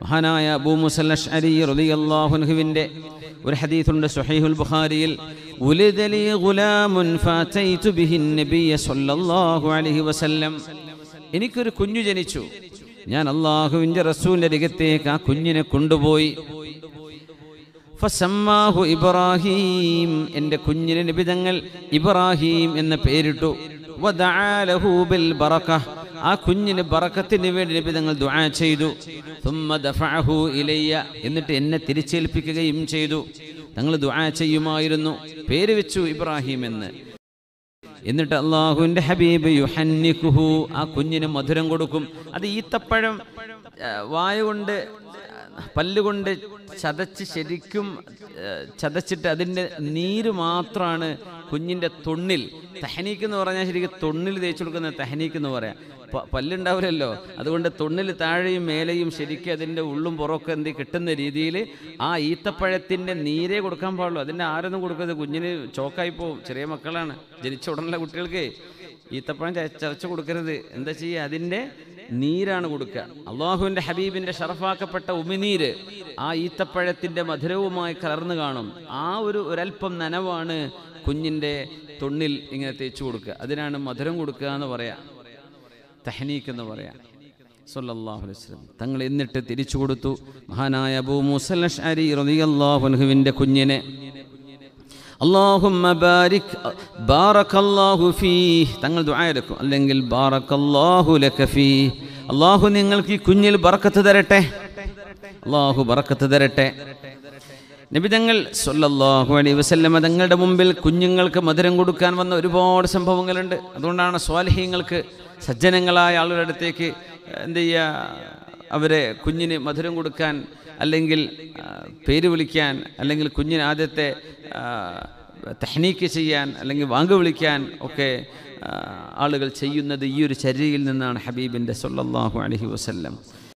മഹാനായ അബൂ മുസല്ലഷ് അലി റളിയല്ലാഹുൻഹുവിൻ്റെ ഒരു ഹദീസുണ്ട് സുഹൈഹുൽ ബുഖാരിയിൽ ഉലിദലി ഗുലാമുൻ ഫാതൈതു ബിഹിൻ നബിയ സല്ലല്ലാഹു അലൈഹി വസല്ലം എനിക്കൊരു കുഞ്ഞു ജനിച്ചു ഞാൻ അള്ളാഹുവിൻ്റെ റസൂലിൻ്റെ അരികത്തേക്ക് ആ കുഞ്ഞിനെ കൊണ്ടുപോയി ഫസമ്മാഹു ഇബ്രാഹീം എൻ്റെ കുഞ്ഞിന് നിബിതങ്ങൾ ഇബ്രാഹീം എന്ന പേരിട്ടു വദആ ലഹു ബിൽ ബറക ആ കുഞ്ഞിന് ബറക്കത്തിന് വേണ്ടി നിബിതങ്ങൾ ദുആ ചെയ്തു ثم دفعه ഇലയ്യ എന്നിട്ട് എന്നെ തിരിച്ചേൽപ്പിക്കുകയും ചെയ്തു തങ്ങൾ ദുആ ചെയ്യുമായിരുന്നു പേര് വെച്ചു ഇബ്രാഹിം എന്ന് എന്നിട്ട് അള്ളാഹുവിൻ്റെ ഹബീബ് യുഹന്നിക്കുഹു ആ കുഞ്ഞിന് മധുരം കൊടുക്കും അത് ഈത്തപ്പഴം ആ, വായ കൊണ്ട് പല്ലുകൊണ്ട് ചതച്ച് ശരിക്കും ആ, ചതച്ചിട്ട് അതിൻ്റെ നീര് മാത്രമാണ് കുഞ്ഞിൻ്റെ തൊണ്ണിൽ തഹനീക്ക് എന്ന് പറഞ്ഞാൽ ശരിക്കും തൊണ്ണിൽ തേച്ച് കൊടുക്കുന്ന തഹനീക്ക് എന്ന് പറയാം പ- പല്ലുണ്ടാവില്ലല്ലോ അതുകൊണ്ട് തൊണ്ണിൽ താഴെയും മേലെയും ശരിക്കും അതിൻ്റെ ഉള്ളും പുറമൊക്കെ എന്ത് കിട്ടുന്ന രീതിയിൽ ആ ഈത്തപ്പഴത്തിൻ്റെ നീരേ കൊടുക്കാൻ പാടുള്ളൂ അതിൻ്റെ ആരൊന്നും കൊടുക്കരുത് കുഞ്ഞിന് ചോക്കായി പോവും ചെറിയ മക്കളാണ് ജനിച്ച ഉടനുള്ള കുട്ടികൾക്ക് ഈത്തപ്പഴം ച- ചവച്ച് കൊടുക്കരുത് എന്താ ചെയ്യുക അതിൻ്റെ നീരാണ് കൊടുക്കുക അള്ളാഹുവിൻ്റെ ഹബീബിൻ്റെ ഷറഫാക്കപ്പെട്ട ഉമിനീര് ആ ഈത്തപ്പഴത്തിൻ്റെ മധുരവുമായി കലർന്നു കാണും ആ ഒരു ഒരല്പം നനവാണ് കുഞ്ഞിൻ്റെ തൊണ്ണിൽ ഇങ്ങനെ തേച്ച് കൊടുക്കുക അതിനാണ് മധുരം കൊടുക്കുക എന്ന് പറയാം തഹനീക്ക് എന്ന് പറയാം സല്ലല്ലാഹു അലൈഹി വസല്ലം തങ്ങൾ എന്നിട്ട് തിരിച്ചു കൊടുത്തു മഹാനായ അബൂ മുസൽ അഷ്അരി റളിയല്ലാഹു അൻഹുവിൻ്റെ കുഞ്ഞിനെ അല്ലാഹുമ്മ ബാരിക് ബാറക്കല്ലാഹു ഫീഹ് തങ്ങൾ ദുആ എടുക്കും അല്ലെങ്കിൽ ബാറക്കല്ലാഹു ലക ഫീഹ് അല്ലാഹു നിങ്ങൾക്ക് ഈ കുഞ്ഞിൽ ബറക്കത്ത് തരട്ടെ അല്ലാഹു ബറക്കത്ത് തരട്ടെ നബിതങ്ങൾ സല്ലല്ലാഹു അലൈഹി വസല്ലമ തങ്ങളുടെ മുമ്പിൽ കുഞ്ഞുങ്ങൾക്ക് മധുരം കൊടുക്കാൻ വന്ന ഒരുപാട് സംഭവങ്ങളുണ്ട് അതുകൊണ്ടാണ് സ്വാലിഹ്യങ്ങൾക്ക് സജ്ജനങ്ങളായ ആളുകളുടെ അടുത്തേക്ക് എന്ത് ചെയ്യുക അവരെ കുഞ്ഞിന് മധുരം കൊടുക്കാൻ അല്ലെങ്കിൽ ആ, പേര് വിളിക്കാൻ അല്ലെങ്കിൽ കുഞ്ഞിന് ആദ്യത്തെ ആ, തെഹ്നീക്ക് ചെയ്യാൻ അല്ലെങ്കിൽ വാങ്ക് വിളിക്കാൻ ഒക്കെ ആ, ആളുകൾ ചെയ്യുന്നത് ഈ ഒരു ചര്യയിൽ നിന്നാണ് ഹബീബിൻ്റെ സല്ലല്ലാഹു അലൈഹി വസല്ലം